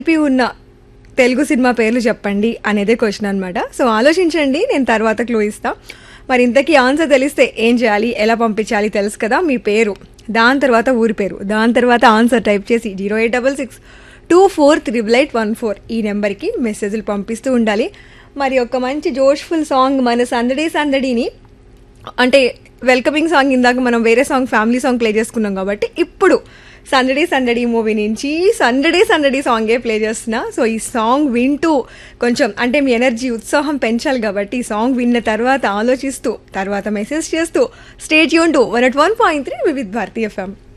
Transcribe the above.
కలిపి ఉన్న తెలుగు సినిమా పేర్లు చెప్పండి అనేదే క్వశ్చన్ అనమాట సో ఆలోచించండి నేను తర్వాత క్లూ ఇస్తా మరి ఇంతకీ ఆన్సర్ తెలిస్తే ఏం చేయాలి ఎలా పంపించాలి తెలుసు కదా మీ పేరు దాని తర్వాత ఊరి పేరు దాని తర్వాత ఆన్సర్ టైప్ చేసి zero eight double six two four triple eight one four ఈ నెంబర్కి మెసేజ్లు పంపిస్తూ ఉండాలి మరి ఒక మంచి జోష్ఫుల్ సాంగ్ మన సందడి సందడిని అంటే వెల్కమింగ్ సాంగ్ ఇందాక మనం వేరే సాంగ్ ఫ్యామిలీ సాంగ్ ప్లే చేసుకున్నాం కాబట్టి ఇప్పుడు సందడి సందడి మూవీ నుంచి సందడి సందడి సాంగే ప్లే చేస్తున్నా సో ఈ సాంగ్ వింటూ కొంచెం అంటే మీ ఎనర్జీ ఉత్సాహం పెంచాలి కాబట్టి ఈ సాంగ్ విన్న తర్వాత ఆలోచిస్తూ తర్వాత మెసేజ్ చేస్తూ స్టేట్ యూన్ to one at one point three Vividh Bharati FM